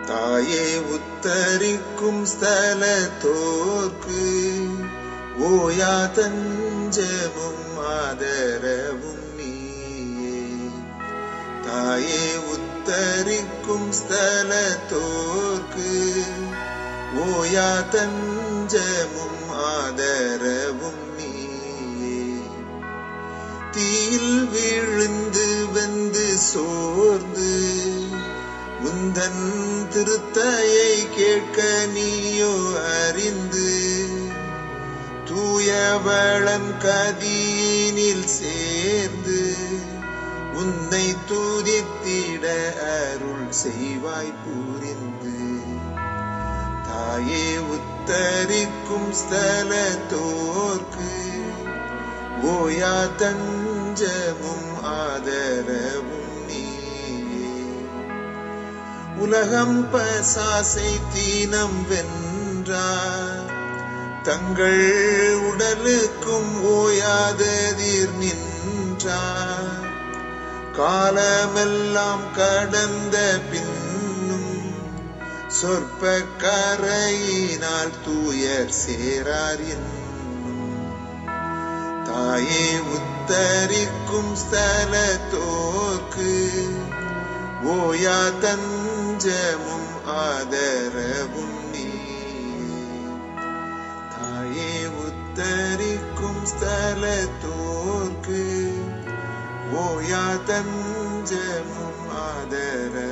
தாயே உத்தரிக்கும் ஸ்தலத்தோர்க்கு ஓயா தஞ்சமும் ஆதரவும் நீயே தாயே உத்தரிக்கும் ஸ்தலத்தோர்க்கு ஓயா தஞ்சமும் ஆதரவும் நீயே தீயில் விழுந்து வெந்து சோர்ந்து உந்தன் திருத்தையை கேட்க நீயோ அறிந்து தூயவளம் கதியினில் சேர்ந்து உன்னை துதித்திட அருள் செய்வாய் புரிந்து தாயே உத்தரிக்கும் ஸ்தலத்தோர்க்கு ஓயா தஞ்சமும் ஆதரவும் நீயே உலகம் பசாசை தீனம் வென்றார் தங்கள் உடலுக்கும் ஓயாததிர் நின்றார் காலமெல்லாம் கடந்த பின்னும் சொற்ப கரையினால் தூயர் சேரார் இன்னும் தாயே உத்தரிக்கும் ஸ்தலத்தோர்க்கு ஓயா தஞ்சமும் ஆதரவும் நீயே தாயே உத்தரிக்கும் ஸ்தலத்தோர்க்கு ஓயா தஞ்சமும் ஆதரவும்